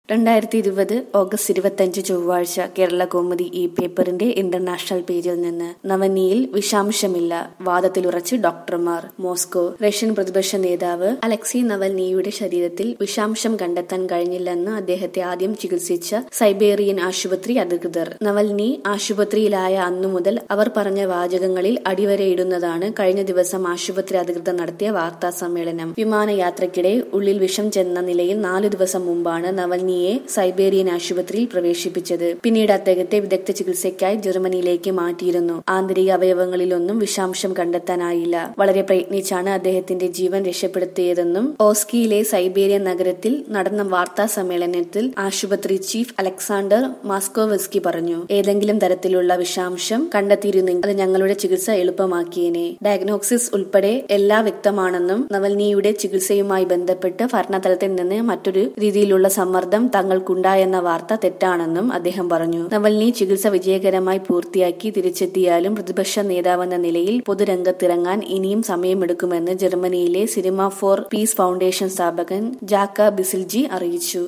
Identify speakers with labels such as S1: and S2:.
S1: രണ്ടായിരത്തി ഇരുപത് ഓഗസ്റ്റ് ഇരുപത്തിയഞ്ച് ചൊവ്വാഴ്ച കേരള കൗമുദി ഈ പേപ്പറിന്റെ ഇന്റർനാഷണൽ പേജിൽ നിന്ന് നവനിയിൽ വിഷാംശമില്ല വാദത്തിലുറച്ച് ഡോക്ടർമാർ മോസ്കോ റഷ്യൻ പ്രതിപക്ഷ നേതാവ് അലക്സി നവൽനിയുടെ ശരീരത്തിൽ വിഷാംശം കണ്ടെത്താൻ കഴിഞ്ഞില്ലെന്ന് അദ്ദേഹത്തെ ആദ്യം ചികിത്സിച്ച സൈബേറിയൻ ആശുപത്രി അധികൃതർ നവൽനി ആശുപത്രിയിലായ അന്നു മുതൽ അവർ പറഞ്ഞ വാചകങ്ങളിൽ അടിവരയിടുന്നതാണ് കഴിഞ്ഞ ദിവസം ആശുപത്രി അധികൃതർ നടത്തിയ വാർത്താ സമ്മേളനം വിമാനയാത്രയ്ക്കിടെ ഉള്ളിൽ വിഷം ചെന്ന നിലയിൽ നാലു ദിവസം മുമ്പാണ് നവൽനിയെ സൈബേറിയൻ ആശുപത്രിയിൽ പ്രവേശിപ്പിച്ചത് പിന്നീട് അദ്ദേഹത്തെ വിദഗ്ധ ചികിത്സയ്ക്കായി ജർമ്മനിയിലേക്ക് മാറ്റിയിരുന്നു ആന്തരിക അവയവങ്ങളിലൊന്നും വിഷാംശം കണ്ടെത്താനായില്ല വളരെ പ്രയത്നിച്ചാണ് അദ്ദേഹത്തിന്റെ ജീവൻ രക്ഷപ്പെടുത്തിയതെന്നും ഓസ്കിയിലെ സൈബേറിയൻ നഗരത്തിൽ നടന്ന വാർത്താ സമ്മേളനത്തിൽ ആശുപത്രി ചീഫ് അലക്സാണ്ടർ മാസ്കോവസ്കി പറഞ്ഞു ഏതെങ്കിലും തരത്തിലുള്ള വിഷാംശം കണ്ടെത്തിയിരുന്നെങ്കിൽ അത് ഞങ്ങളുടെ ചികിത്സ എളുപ്പമാക്കിയേനെ ഡയഗ്നോസിസ് ഉൾപ്പെടെ എല്ലാ വ്യക്തമാണെന്നും നവൽനിയുടെ ചികിത്സയുമായി ബന്ധപ്പെട്ട് ഭരണതലത്തിൽ നിന്ന് മറ്റൊരു രീതിയിലുള്ള സമ്മർദ്ദം തങ്ങൾക്കുണ്ടായെന്ന വാർത്ത തെറ്റാണെന്നും അദ്ദേഹം പറഞ്ഞു നവൽനി ചികിത്സ വിജയകരമായി പൂർത്തിയാക്കി തിരിച്ചെത്തിയാലും പ്രതിപക്ഷ നേതാവെന്ന നിലയിൽ പൊതുരംഗത്തിറങ്ങാൻ ഇനിയും സമയമെടുക്കുമെന്ന് ജർമ്മനിയിലെ സിനിമ ഫോർ പീസ് ഫൗണ്ടേഷൻ സ്ഥാപകൻ ജാക്ക ബിസിൽജി അറിയിച്ചു